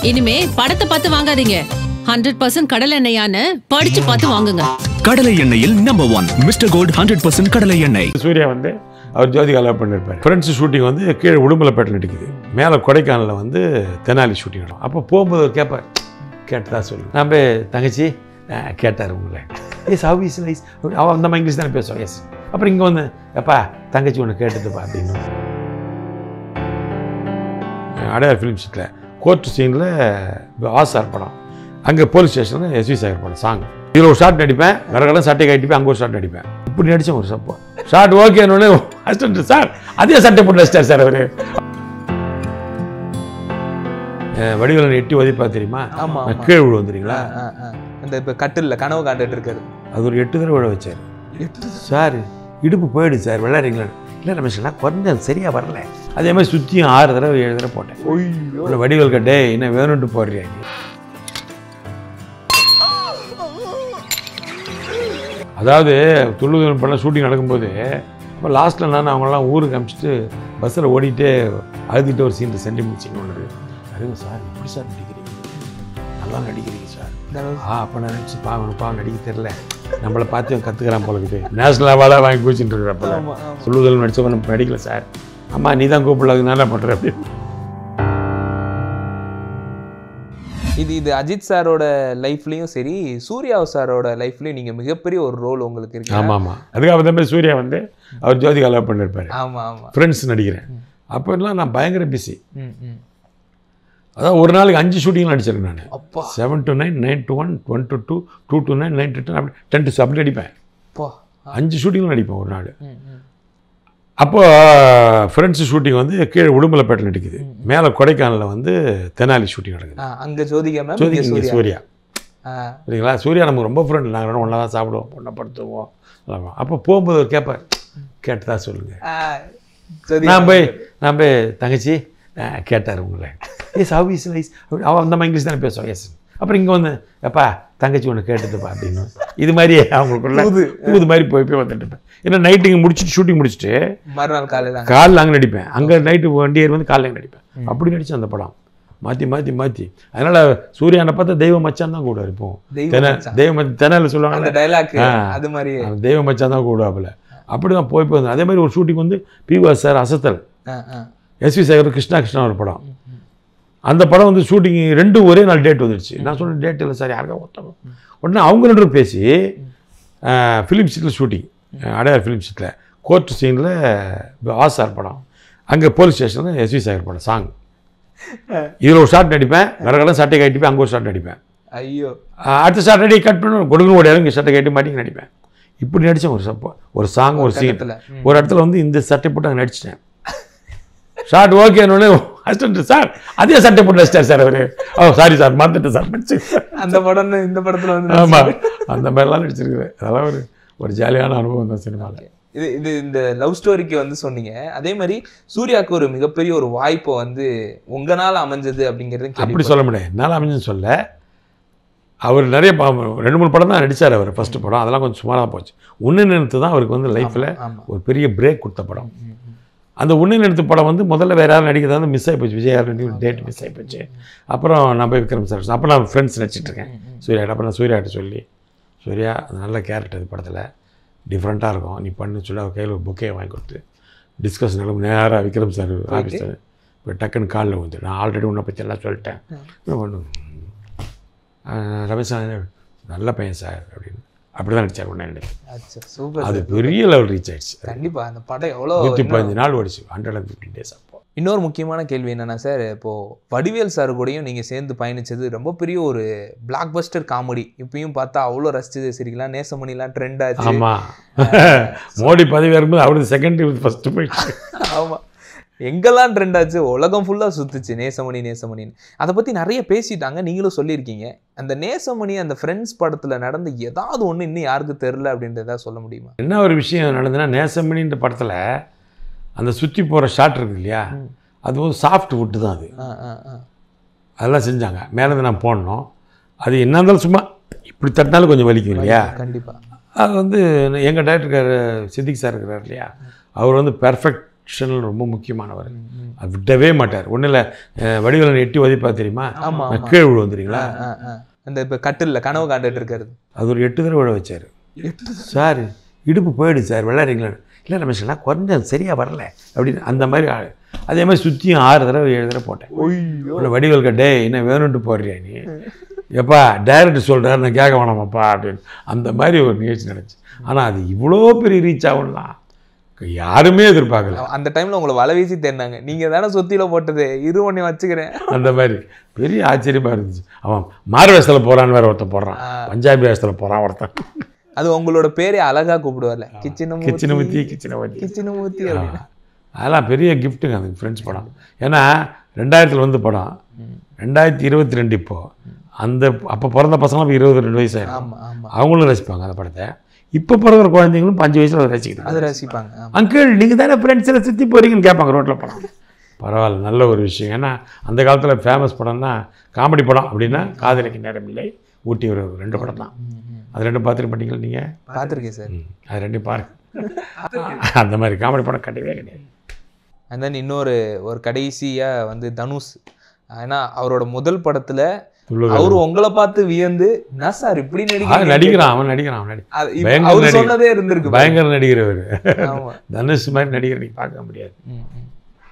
இனிமே படத்தை பார்த்து வாங்காதீங்க ஹண்ட்ரட் பர்சன்ட் கடல் எண்ணெயான்னு படிச்சு பார்த்து வாங்குங்க கடலை எண்ணெயில் number one mister gold hundred percent கடலை எண்ணெய் சூர்யா வந்து அவர் ஜோதிகா லவ் பண்ணியிருப்பார் ஃப்ரெண்ட்ஸ் ஷூட்டிங் வந்து கீழே உடுமலைப்பேட்டில் நடிக்குது மேலே கொடைக்கானலில் வந்து தெனாலி ஷூட்டிங் நடக்கும் அப்போ போகும்போது அவர் கேட்பார் கேட்டதா சொல்லு நான் போய் தங்கச்சி அஹ், கேட்டார் உங்களை எஸ் ஹவ் இஸ் லைஸ் அவன் அந்த மாதிரி இங்கிலீஷ் தானே பேசுவான் எஸ் அப்புறம் இங்கே வந்து எப்பா தங்கச்சி ஒன்று கேட்டதுப்பா அப்படின்னு அடையார் ஃபிலிம் சிட்டில் கோர்ட் சீனில் ஆசார் படம் அங்கே போலீஸ் ஸ்டேஷனில் எஸ்வி சாகர் படம் சாங் இதில் ஒரு ஷாட் நடிப்பேன் கடற்கடை சட்டை கட்டிப்பேன் அங்கே ஒரு ஷாட் நடிப்பேன் இப்படி நடித்தேன் ஒரு சப்போ ஷாட் ஓகேன்னு அசிஸ்டன்ட் சார் அதே சட்டை போட்டு நடிச்சிட்டார் சார் அவர் வடிவில் எட்டி உதைப்பா தெரியுமா ஆமா நான் ஆமா கீழே விழு வந்துறீங்களா ஆ, ஆ, ஆ. அந்த இப்ப கட்டில்ல கனவு காண்டுட்டு இருக்காரு அது ஒரு எட்டு தடவை விழ வச்சார் சார் இடுப்பு போயிடுது சார் விளையாடுறீங்களா இல்லை ரமேஷ் நான் கொஞ்சம் சரியாக வரல அதே மாதிரி சுற்றியும் ஆறு தடவை ஏழு தடவை போட்டேன் உள்ள வடிவேல் கட்டே என்ன வேணும்ட்டு போடுறியா நீ அதாவது துள்ளுதல் பண்ண ஷூட்டிங் நடக்கும்போது அப்போ லாஸ்ட்டில் நான் அவங்களாம் ஊருக்கு அனுப்பிச்சிட்டு பஸ்ஸில் ஓடிட்டே அழுதுகிட்டு ஒரு சீன் சென்டி முடிச்சிங்க ஒன்று அது சார் எப்படி சார் நடிக்கிறீங்க நல்லா நடிக்கிறீங்க சார் ஆ அப்போ நான் நினச்சி பாவம் பாவம் நடிக்க தெரில நம்மளை பார்த்து இவன் கற்றுக்கிறான் போல இருக்குது நேஷனல் அவார்டாக வாங்கி குடிச்சுட்டு இருக்கிறப்ப ஆமா ஆமா சொல்லுதல் நடிச்சவன் நம்ம நடிக்கல சார் அம்மா நீ தான் கூப்பிடல அது நல்லா பண்ணுற அப்படின்னு இது இது அஜித் சாரோட லைஃப்லயும் சரி சூர்யா சாரோட லைஃப்லயும் நீங்க மிகப்பெரிய ஒரு ரோல் உங்களுக்கு இருக்கு ஆமாம் ஆமாம் அதுக்காக தான் மாதிரி சூர்யா வந்து அவர் ஜோதிகா லவ் பண்ணியிருப்பாரு ஆமா ஆமா ஃப்ரெண்ட்ஸ் நடிக்கிறேன் அப்போல்லாம் நான் பயங்கர பிஸி ம், ம். அதான் ஒரு நாளைக்கு அஞ்சு ஷூட்டிங் நடிச்சிருக்கேன் நான் அப்பா seven to nine nine to one one to two two to nine nine to ten அப்படி டென் டு அப்படி நடிப்பேன் அப்பா அஞ்சு ஷூட்டிங் நடிப்பேன் ஒரு நாள் ம், ம். அப்போ ஃப்ரெண்ட்ஸ் ஷூட்டிங் வந்து கீழே உடுமலைப்பேட்டில் நடிக்குது மேலே கொடைக்கானலில் வந்து தெனாலி ஷூட்டிங் நடக்குது ஆ, அங்க ஜோதிகா மேம் ஜோதி இங்க இங்கே சூர்யா சூர்யா ஆ, சரிங்களா சூர்யா நமக்கு ரொம்ப ஃப்ரெண்ட் நாங்கள் ரெண்டும் ஒன்றா தான் சாப்பிடுவோம் ஒன்றா படுத்துவோம் எல்லாம் அப்போ போகும்போது அவர் கேட்பார் கேட்டதா சொல்லுங்கள் ஆ, ஜோதிகா நான் போய் நான் போய் தங்கச்சி அஹ், கேட்டார் உங்களை எஸ் ஹவ் இஸ் லைஸ் அவன் அந்த மாதிரி இங்கிலீஷ் தானே பேசுவான் எஸ் அப்புறம் இங்கே வந்து எப்பா தங்கச்சி ஒன்று கேட்டதுப்பா அப்படின்னு இது மாதிரி அவங்களுக்குள்ள தூது. தூது மாதிரி போய் போய் வந்துட்டு இருப்பேன் ஏன்னா நைட்டு இங்கே முடிச்சுட்டு ஷூட்டிங் முடிச்சுட்டு மறுநாள் காலையில அங்க. காலில் அங்கே நடிப்பேன் அங்கே நைட்டு வண்டி ஏறி வந்து காலைல நடிப்பேன் அப்படி நடித்தேன் அந்த படம் மாற்றி மாற்றி மாற்றி அதனால் சூர்யானை பார்த்தா தெய்வ மச்சான் தான் கூட இருப்போம் தெய்வ தென மச்சான். தெய்வ மச்சான் தெனால அந்த சொல்லுவாங்க டைலாக் ஆ. அது மாதிரி அவன் தெய்வ மச்சான் தான் கூடுவாப்புல அப்படி தான் போய் போய் வந்தேன். அதே மாதிரி ஒரு ஷூட்டிங் வந்து பிவாஸ் சார் அசத்தல் ஆ, ஆ. எஸ்வி சேகர் கிருஷ்ணா கிருஷ்ணா ஒரு படம் அந்த படம் வந்து ஷூட்டிங் ரெண்டும் ஒரே நாள் டேட் வந்துடுச்சு நான் சொன்னேன் டேட் இல்லை சார் யாருக்கா ஒருத்தவங்க உடனே அவங்க ரெண்டு பேரும் பேசி ஃபிலிம் சீட்டில் ஷூட்டிங் அடையார் ஃபிலிம் சீட்டில் கோர்ட் சீனில் ஆசார் படம் அங்கே போலீஸ் ஸ்டேஷனில் எஸ்வி சேகர் படம் சாங் இதில் ஒரு ஷாட் நடிப்பேன் கடற்கடை சட்டை கட்டிப்பேன் அங்கே ஒரு ஷாட் நடிப்பேன் ஐயோ ஆஹ் அடுத்த ஷாட் ரெடி கட் பண்ணி கொடுக்கணும் ஓடியாரும் இங்கே சட்டை கட்டி மாட்டி நடிப்பேன் இப்படி நடித்தேன் ஒரு சப்போ ஒரு சாங் ஒரு சீன் கட்டத்துல. ம். ஒரு இடத்துல வந்து இந்த சட்டை போட்டு அங்கே நடிச்சிட்டேன் ஷார்ட் ஓகேன்னு அசிஸ்டன்ட் சார் அதே சட்டை போட்டு நடிச்சிட்டார் சார் அவர் ஓ சாரி சார் மறந்துட்டேன் சார் மன்னிச்சு அந்த படம் இந்த படத்துல வந்து ஆமாம் அந்த மாதிரிலாம் நடிச்சிருக்குது அதெல்லாம் ஒரு ஒரு ஜாலியான அனுபவம் தான் சினிமாவில் இது இது இந்த லவ் ஸ்டோரிக்கு வந்து சொன்னீங்க அதே மாதிரி சூர்யாவுக்கு ஒரு மிகப்பெரிய ஒரு வாய்ப்பு வந்து உங்களால அமைஞ்சது அப்படிங்கிறது அப்படி கேள்விப்பட்டேன். சொல்ல முடியாது என்னால் அமைஞ்சுன்னு சொல்ல அவர் நிறைய பா- ரெண்டு மூணு படம் தான் நடித்தார் அவர் ஃபஸ்ட்டு படம் அதெல்லாம் கொஞ்சம் சுமாராக போச்சு உன்னை நினைத்து தான் அவருக்கு வந்து லைஃப்பில் ஆமா ஒரு பெரிய பிரேக் கொடுத்த படம் அந்த உன்னை நிறுத்து படம் வந்து முதல்ல வேறு யாரும் நடிக்கிறது வந்து மிஸ் ஆகி போச்சு விஜய் யார் நடிக்க டேட் மிஸ் ஆகி போச்சு அப்புறம் நான் போய் விக்ரம் சார் அப்போ நான் ஃப்ரெண்ட்ஸ் நடிச்சிட்டு இருக்கேன் சூர்யா அப்புறம் நான் சூர்யாட்ட சொல்லி சூர்யா அது நல்ல கேரக்டர் இது படத்தில் டிஃப்ரெண்ட்டாக இருக்கும் நீ பண்ணு சொல்லி அவர் கையில் ஒரு புக்கே வாங்கி கொடுத்து டிஸ்கஸ் நடக்கும் நேராக விக்ரம் சார் ஆஃபீஸ் இப்போ டக்குன்னு காலில் வந்து நான் ஆல்ரெடி உன்னை பற்றி எல்லாம் சொல்லிட்டேன் என்ன பண்ணு ஆஹ் ரமேஷ் சார் நல்ல பையன் சார் அப்படின்னு அப்படி தான் நடிச்சார் உடனே எனக்கு அச்சா சூப்பர் அது பெரிய லெவல் ரீச் ஆயிடுச்சு கண்டிப்பா அந்த படம் எவ்வளோ நூற்றி பதினஞ்சு நாள் ஓடிச்சு ஹண்ட்ரட் அண்ட் ஃபிஃப்டின் டேஸ் அப்போ இன்னொரு முக்கியமான கேள்வி என்னன்னா சார் இப்போ வடிவேல் சார் கூடயும் நீங்க சேர்ந்து பயணிச்சது ரொம்ப பெரிய ஒரு பிளாக் பஸ்டர் காமெடி இப்பயும் பார்த்தா அவ்வளோ ரசிச்சது சிரிக்கலாம் நேசமணிலாம் ட்ரெண்ட் ஆச்சு ஆமாம் மோடி பதவி வரும்போது அவரது செகண்ட் ஃபஸ்ட்டு போயிடுச்சு ஆமா எங்கெல்லாம் ட்ரெண்ட் ஆச்சு உலகம் ஃபுல்லா சுத்துச்சு நேசமணி நேசமணின்னு அதை பத்தி நிறைய பேசிட்டாங்க நீங்களும் சொல்லியிருக்கீங்க அந்த நேசமணி அந்த ஃப்ரெண்ட்ஸ் படத்துல நடந்த ஏதாவது ஒண்ணு இன்னும் யாருக்கு தெரில அப்படின்றத சொல்ல முடியுமா என்ன ஒரு விஷயம் நடந்ததுன்னா நேசமணின்ற படத்தில் அந்த சுற்றி போகிற ஷாட் இருக்கு இல்லையா அது வந்து சாஃப்ட் வுட்டு தான் அது ஆ ஆ ஆ அதெல்லாம் செஞ்சாங்க மேலேருந்து நான் போடணும் அது என்ன இருந்தாலும் சும்மா இப்படி தட்டினாலும் கொஞ்சம் வலிக்கும் இல்லையா கண்டிப்பா அது வந்து எங்கள் டைரக்டர் சித்திக் சார் இருக்கிறார் இல்லையா அவர் வந்து பெர்ஃபெக்ட் ப்ரொடக்ஷனில் ரொம்ப முக்கியமானவர் அது விடவே மாட்டார் ஒன்றும் இல்லை வடிவேலன் எட்டி உதைப்பா தெரியுமா ஆமா, நான் ஆமா. கீழே விழுந்துறீங்களா ஆ, ஆ. அந்த இப்ப கட்டில்ல கனவு காண்டுட்டு இருக்கிறது அது ஒரு எட்டு தடவை விழ வச்சார் சார் இடுப்பு போயிடுச்சு சார் விளையாடுறீங்களான்னு இல்லை ரமேஷ் நான் கொஞ்சம் சரியாக வரல அப்படின்னு அந்த மாதிரி ஆளு. அதே மாதிரி சுற்றியும் ஆறு தடவை ஏழு தடவை போட்டேன் உன்னை வடிவேல் டே என்ன வேணும்ட்டு போடுறியா நீ எப்பா டைரக்டர் சொல்கிறாரு நான் கேட்க வேணாமாப்பா அப்படின்னு அந்த மாதிரி ஒரு நிகழ்ச்சி நடந்துச்சு ஆனால் அது இவ்வளோ பெரிய ரீச் ஆகும்லாம் யாருமே எதிர்பார்க்கல அந்த டைம்ல உங்களை வலை வீசி தேடினாங்க நீங்க தானே சொத்தியில போட்டது இரு ஒண்ணு வச்சுக்கிறேன் அந்த மாதிரி பெரிய ஆச்சரியமாக இருந்துச்சு அவன் மாறு வேஷத்தில் போகிறான்னு வேற ஒருத்தன் போடுறான் பஞ்சாபி வேஷத்தில் போகிறான் ஒருத்தன் அது உங்களோட பேரே அழகா கூப்பிடுவார்ல கிச்சன கிச்சனமுத்தி கிச்சனவத்தி கிச்சனமூர்த்தி அப்படின்னு அதெல்லாம் பெரிய கிஃப்ட்டுங்க அந்த ஃப்ரெண்ட்ஸ் படம் ஏன்னா ரெண்டாயிரத்தில் வந்து படம் ரெண்டாயிரத்தி இருபத்தி ரெண்டு இப்போ அந்த அப்போ பிறந்த பசங்களாம் இப்போ இருபது ரெண்டு வயசு ஆயிடும் ஆமா ஆமா அவங்களும் ரசிப்பாங்க அந்த படத்தை இப்போ பிறகுற குழந்தைங்களும் இப்போ அஞ்சு வயசில் ரசிக்கிறாங்க அது ரசிப்பாங்க ஆமா. அங்கிள் நீங்கள் தானே ஃப்ரெண்ட்ஸில் சுற்றி போகிறீங்கன்னு கேட்பாங்க ரோட்டில் படம் பரவாயில்ல நல்ல ஒரு விஷயம் ஏன்னா அந்த காலத்தில் ஃபேமஸ் படம்னா காமெடி படம் அப்படின்னா காதலிக்கு நேரம் இல்லை ஊட்டி ஒரு ரெண்டு படம் தான் அது ரெண்டும் பார்த்துட்டு மாட்டீங்களா நீங்கள் பார்த்திருக்கேன் சார் அது ரெண்டும் பாருங்க அந்த மாதிரி காமெடி படம் கட்டவே கிடையாது அண்ட் தென் இன்னொரு ஒரு கடைசியா வந்து தனுஷ் ஏன்னா அவரோட முதல் படத்துல துள்ளுதல். அவரு உங்களை பார்த்து வியந்து என்ன சார் இப்படி ஆ, நடிக்கிறீங்க நடிக்கிறான் அவன் நடிக்கிறான் அவன் நடி அது இப்ப பயங்கர அவர் நடிகர். சொன்னதே இருந்திருக்கு பயங்கர நடிகர் அவர் ஆமா தனுஷ் மாதிரி நடிகர் நீ பார்க்க முடியாது ம், ம்.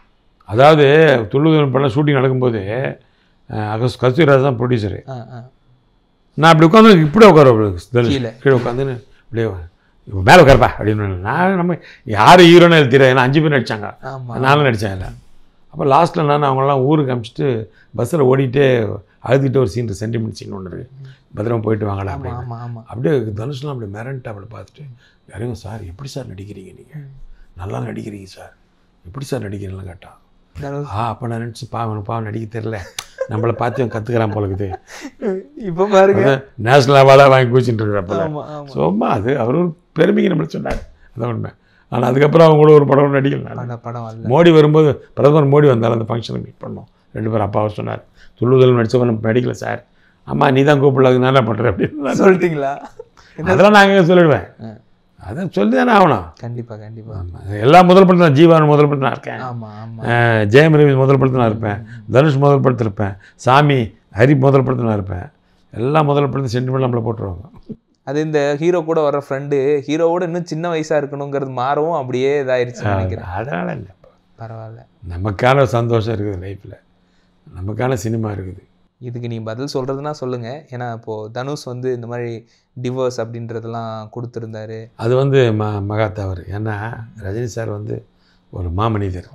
அதாவது துள்ளுதல் படம் ஷூட்டிங் நடக்கும்போது அஹ், அகஸ் கஸ்தூரிராஜ் தான் ப்ரொடியூசரு ஆ, ஆ. நான் அப்படி உட்காந்து இப்படி உட்கார தனுஷ் கீழே. கீழே உட்காந்துன்னு இப்படியே இப்போ மேலே உட்காரப்பா அப்படின்னு நான் நம்ம யார் ஹீரோன்னு எனக்கு தெரியாது ஏன்னா அஞ்சு பேர் நடிச்சாங்க ஆமா நானும் நடித்தேன் இல்லை அப்போ லாஸ்ட்டில் நான் அவங்களாம் ஊருக்கு அனுப்பிச்சிட்டு பஸ்ஸில் ஓடிட்டே அழுதுகிட்டு ஒரு சீன் சென்டிமெண்ட் சீன் ஒன்று இருக்குது பத்திரமா போயிட்டு வாங்கடா ஆமா அப்படின்னு ஆமா ஆமா அப்படியே தனுஷ்லாம் அப்படி மிரண்ட்டு அப்படி பார்த்துட்டு யாரையும் சார் எப்படி சார் நடிக்கிறீங்க நீங்கள் நல்லா நடிக்கிறீங்க சார் எப்படி சார் நடிக்கிறீங்கன்னு கேட்டான் தனுஷ். ஆ அப்போ நான் நினச்சி பாவன் பாவன் நடிக்க தெரில நம்மளை பார்த்து அவன் கற்றுக்கிறான் போல இருக்குது இப்ப பாருங்க நேஷனல் அவார்டாக வாங்கி குச்சிட்டு இருக்கிறப்பல ஆமா ஆமா சும்மா அது அவர் ஒரு பெருமைக்கு நம்மளுக்கு சொன்னார் அதான் உண்மை ஆனால் அதுக்கப்புறம் அவங்க கூட ஒரு படம் நடிக்கல நான் படம் படம் வரல மோடி வரும்போது பிரதமர் மோடி வந்தார் அந்த ஃபங்க்ஷனில் மீட் பண்ணோம் ரெண்டு பேரும் அப்பாவை சொன்னார் துள்ளுதல் நடிச்சவன் நம்ம நடிக்கல சார் அம்மா நீ தான் கூப்பிடல நான் என்ன பண்ணுறேன் அப்படின்னு சொல்லிட்டீங்களா அதெல்லாம் நாங்கள் சொல்லிடுவேன் ஆ. அதான் சொல்லி தானே ஆகணும் கண்டிப்பா கண்டிப்பா ஆமா. எல்லா முதல் படத்தில் நான் ஜீவான் முதல் படத்தில் நான் இருக்கேன் ஆமா ஆமா அஹ் ஜெயம் ரவி முதல் படத்தில் நான் இருப்பேன் தனுஷ் முதல் படத்தில் இருப்பேன் சாமி ஹரி முதல் படத்தில் நான் இருப்பேன் எல்லா முதல் படத்தில் சென்டிமெண்ட் நம்மளை போட்டுருவாங்க அது இந்த ஹீரோ கூட வர ஃப்ரெண்டு ஹீரோவோட இன்னும் சின்ன வயசா இருக்கணுங்கிறது மாறவும் அப்படியே இதாயிருச்சு நினைக்கிறேன் அதனால் இல்லை பரவாயில்ல நமக்கான சந்தோஷம் இருக்குது லைஃப்பில் நமக்கான சினிமா இருக்குது இதுக்கு நீ பதில் சொல்றதுன்னா சொல்லுங்க ஏன்னா இப்போ தனுஷ் வந்து இந்த மாதிரி டிவோர்ஸ் அப்படின்றதெல்லாம் கொடுத்துருந்தாரு அது வந்து ம மகா தவறு ஏன்னா ரஜினி சார் வந்து ஒரு மாமனிதர்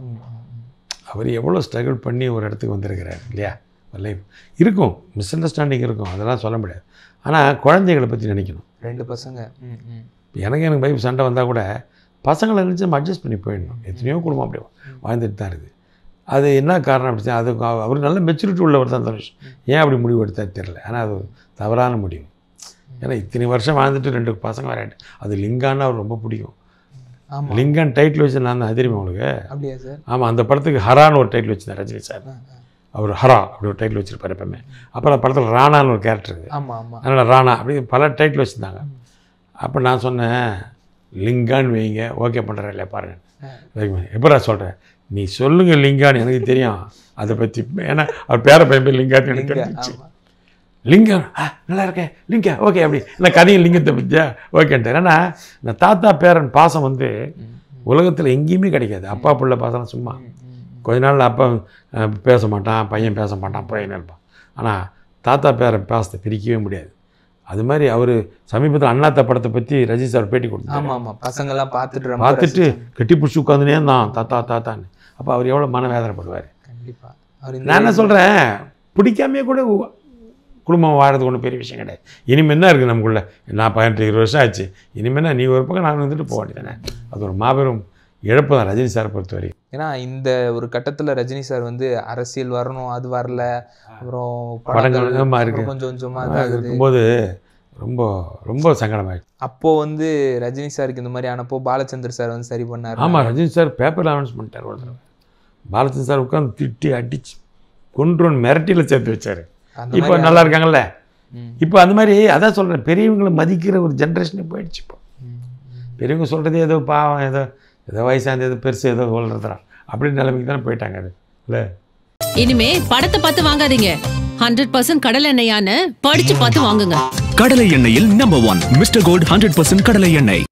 அவர் எவ்வளோ ஸ்ட்ரகிள் பண்ணி ஒரு இடத்துக்கு வந்திருக்கிறார் இல்லையா லைஃப் இருக்கும் மிஸ் அண்டர்ஸ்டாண்டிங் இருக்கும் அதெல்லாம் சொல்ல முடியாது ஆனால் குழந்தைகளை பற்றி நினைக்கணும் ரெண்டு பசங்க ம், ம். இப்ப எனக்கு எனக்கு பைப் சண்டை வந்தால் கூட பசங்களை நினச்சி நம்ம அட்ஜஸ்ட் பண்ணி போயிடணும் எத்தனையோ குடும்பம் அப்படி வாழ்ந்துட்டு தான் இருக்குது அது என்ன காரணம் அப்படி அது அவ- அவர் நல்ல மெச்சூரிட்டி உள்ளவர் தான் தனுஷ் ஏன் அப்படி முடிவு எடுத்தாரு தெரில ஆனால் அது தவறான முடிவு ஏன்னா இத்தனை வருஷம் வாழ்ந்துட்டு ரெண்டு பசங்க வராட்டு அது லிங்கான்னு அவர் ரொம்ப பிடிக்கும் ஆமா லிங்கான் டைட்டில் வச்சு நான் தான் தெரியுமா உங்களுக்கு அப்படியா சார் ஆமாம் அந்த படத்துக்கு ஹரான்னு ஒரு டைட்டில் வச்சிருந்தார் ரஜினி சார் ஆ, ஆ. அவர் ஹரா அப்படி ஒரு டைட்டில் வச்சிருப்பார் எப்பவுமே அப்புறம் அந்த படத்தில் ராணான்னு ஒரு கேரக்டர் இருக்குது ஆமா ஆமா அதனால் ராணா அப்படி பல டைட்டில் வச்சுருந்தாங்க அப்போ நான் சொன்னேன் லிங்கான்னு வைங்க ஓகே பண்ணுறேன் இல்லையா பாருங்க எப்போ நான் சொல்கிறேன் நீ சொல்லுங்க லிங்கான்னு எனக்கு தெரியும் அதை பற்றி ஏன்னா அவர் பேர பையன் பேர் லிங்கான்னு எனக்கு லிங்க, தெரிஞ்சிச்சு ஆமா. லிங்கம் ஆ நல்லா இருக்கேன் லிங்கா ஓகே அப்படி இந்த கதையும் லிங்கத்தை பற்றியா ஓகேன்ட்டு ஏன்னா இந்த தாத்தா பேரன் பாசம் வந்து உலகத்தில் எங்கேயுமே கிடைக்காது அப்பா புள்ள பாசம் சும்மா கொஞ்ச நாள் அப்பா அஹ், பேச மாட்டான் பையன் பேச மாட்டான் போயின்னு இருப்பான் ஆனால் தாத்தா பேரன் பாசத்தை பிரிக்கவே முடியாது அது மாதிரி அவர் சமீபத்தில் அண்ணாத்த படத்தை பற்றி ரஜினி சார் பேட்டி கொடுத்தாரு ஆமா ஆமா பசங்க எல்லாம் பார்த்துட்டு ரொம்ப பார்த்துட்டு ரசிச்சாங்க. கட்டி பிடிச்சி உட்காந்துனே தான் தாத்தா தாத்தான்னு அப்போ அவர் எவ்வளோ மனவேதனைப்படுவார் கண்டிப்பா அவர் இந்த நான் என்ன சொல்கிறேன் பிடிக்காமே கூட உ- குடும்பம் வாழறது ஒன்றும் பெரிய விஷயம் கிடையாது இனிமேல் என்ன இருக்குது நமக்குள்ள நான் பதினெட்டு இருபது வருஷம் ஆச்சு இனிமேல் என்ன நீ ஒரு பக்கம் நான் வந்துட்டு போக வேண்டியதானே அது ஒரு மாபெரும் இழப்பு தான் ரஜினி சாரை பொறுத்த வரைக்கும் ஏன்னா இந்த ஒரு கட்டத்துல ரஜினி சார் வந்து அரசியல் வரணும் அது வரல அப்புறம் படங்கள் படங்கள் ஆமா, இருக்கு. அப்புறம் கொஞ்சம் கொஞ்சமா அது இதாகுது இருக்கும்போது ரொம்ப ரொம்ப சங்கடமாயிடுச்சு அப்போ வந்து ரஜினி சாருக்கு இந்த மாதிரி ஆனப்போ பாலச்சந்தர் சார் வந்து சரி பண்ணாரு ஆமாம் ரஜினி சார் பேப்பரில் அனௌன்ஸ் பண்ணிட்டார் ஒரு தடவை பாலச்சந்திர சார் உட்காந்து திட்டி அடிச்சு கொன்று மிரட்டியில் சேர்த்து வச்சார் அந்த இப்போ மாதிரி நல்லா இருக்காங்கல்ல ம். இப்போ அந்த மாதிரி அதான் சொல்கிறேன் பெரியவங்களை மதிக்கிற ஒரு ஜென்ரேஷனே போயிடுச்சு இப்போ ம். பெரியவங்க சொல்கிறது ஏதோ பாவம் ஏதோ ஏதோ வயசாந்தது பெருசு ஏதோ கொள்றதுறான் அப்படின்னு நிலைமைக்கு தானே போயிட்டாங்க அது இல்லை இனிமே படத்தை பார்த்து வாங்காதீங்க ஹண்ட்ரட் பர்சன்ட் கடல் எண்ணெயான்னு படிச்சு பார்த்து வாங்குங்க கடலை எண்ணெயில் number one mister gold hundred percent கடலை எண்ணெய்